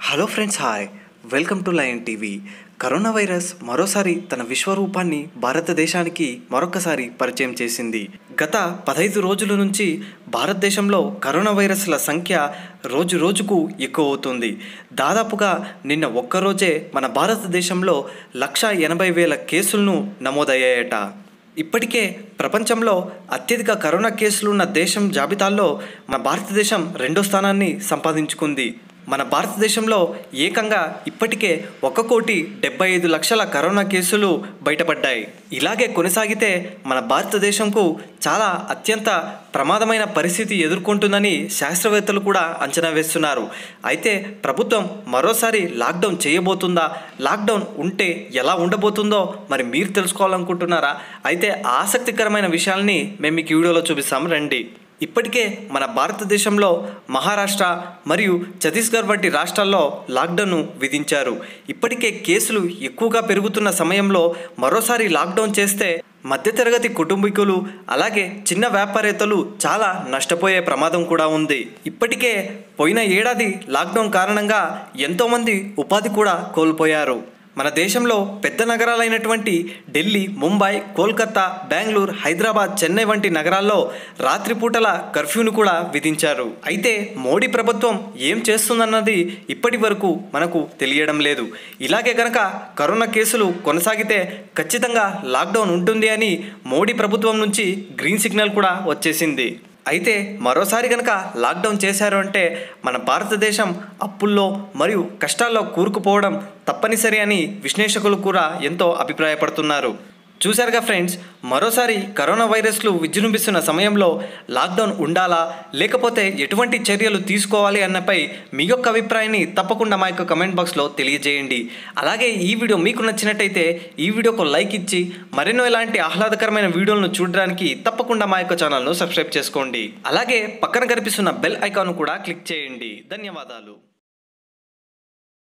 hello friends hi welcome to lion TV corona virus మరోసారి తన విశ్వరూపాన్ని భారతదేశానికి మరొకసారి పరిచయం చేసింది గత పదహైదు రోజుల నుంచి భారతదేశంలో కరోనా వైరస్ల సంఖ్య రోజు రోజుకు ఎక్కువ అవుతుంది దాదాపుగా నిన్న ఒక్కరోజే మన భారతదేశంలో లక్ష ఎనభై వేల కేసులను నమోదయ్యాయట ఇప్పటికే ప్రపంచంలో అత్యధిక కరోనా కేసులున్న దేశం జాబితాల్లో మన భారతదేశం రెండో స్థానాన్ని సంపాదించుకుంది మన భారతదేశంలో ఏకంగా ఇప్పటికే ఒక కోటి డెబ్బై ఐదు లక్షల కరోనా కేసులు బయటపడ్డాయి ఇలాగే కొనసాగితే మన భారతదేశంకు చాలా అత్యంత ప్రమాదమైన పరిస్థితి ఎదుర్కొంటుందని శాస్త్రవేత్తలు కూడా అంచనా వేస్తున్నారు అయితే ప్రభుత్వం మరోసారి లాక్డౌన్ చేయబోతుందా లాక్డౌన్ ఉంటే ఎలా ఉండబోతుందో మరి మీరు తెలుసుకోవాలనుకుంటున్నారా అయితే ఆసక్తికరమైన విషయాల్ని మేము మీకు ఈ వీడియోలో చూపిస్తాం రండి ఇప్పటికే మన భారతదేశంలో మహారాష్ట్ర మరియు ఛత్తీస్గఢ్ వంటి రాష్ట్రాల్లో లాక్డౌన్ను విధించారు ఇప్పటికే కేసులు ఎక్కువగా పెరుగుతున్న సమయంలో మరోసారి లాక్డౌన్ చేస్తే మధ్యతరగతి కుటుంబీకులు అలాగే చిన్న వ్యాపారేతలు చాలా నష్టపోయే ప్రమాదం కూడా ఉంది ఇప్పటికే పోయిన ఏడాది లాక్డౌన్ కారణంగా ఎంతోమంది ఉపాధి కూడా కోల్పోయారు మన దేశంలో పెద్ద నగరాలైనటువంటి ఢిల్లీ ముంబై కోల్కతా బెంగళూరు హైదరాబాద్ చెన్నై వంటి నగరాల్లో రాత్రిపూటల కర్ఫ్యూను కూడా విధించారు అయితే మోడీ ప్రభుత్వం ఏం చేస్తుందన్నది ఇప్పటి వరకు మనకు తెలియడం లేదు ఇలాగే కనుక కరోనా కేసులు కొనసాగితే ఖచ్చితంగా లాక్డౌన్ ఉంటుంది అని మోడీ ప్రభుత్వం నుంచి గ్రీన్ సిగ్నల్ కూడా వచ్చేసింది అయితే మరోసారి కనుక లాక్డౌన్ చేశారు అంటే మన భారతదేశం అప్పుల్లో మరియు కష్టాల్లో కూరుకుపోవడం తప్పనిసరి అని విశ్లేషకులు కూడా ఎంతో అభిప్రాయపడుతున్నారు చూశారుగా ఫ్రెండ్స్ మరోసారి కరోనా వైరస్లు విజృంభిస్తున్న సమయంలో లాక్డౌన్ ఉండాలా లేకపోతే ఎటువంటి చర్యలు తీసుకోవాలి అన్నపై మీ యొక్క అభిప్రాయాన్ని తప్పకుండా మా యొక్క కమెంట్ బాక్స్లో తెలియజేయండి అలాగే ఈ వీడియో మీకు నచ్చినట్టయితే ఈ వీడియోకు లైక్ ఇచ్చి మరెన్నో ఇలాంటి ఆహ్లాదకరమైన వీడియోలను చూడడానికి తప్పకుండా మా యొక్క ఛానల్ను సబ్స్క్రైబ్ చేసుకోండి అలాగే పక్కన కనిపిస్తున్న బెల్ ఐకాన్ కూడా క్లిక్ చేయండి ధన్యవాదాలు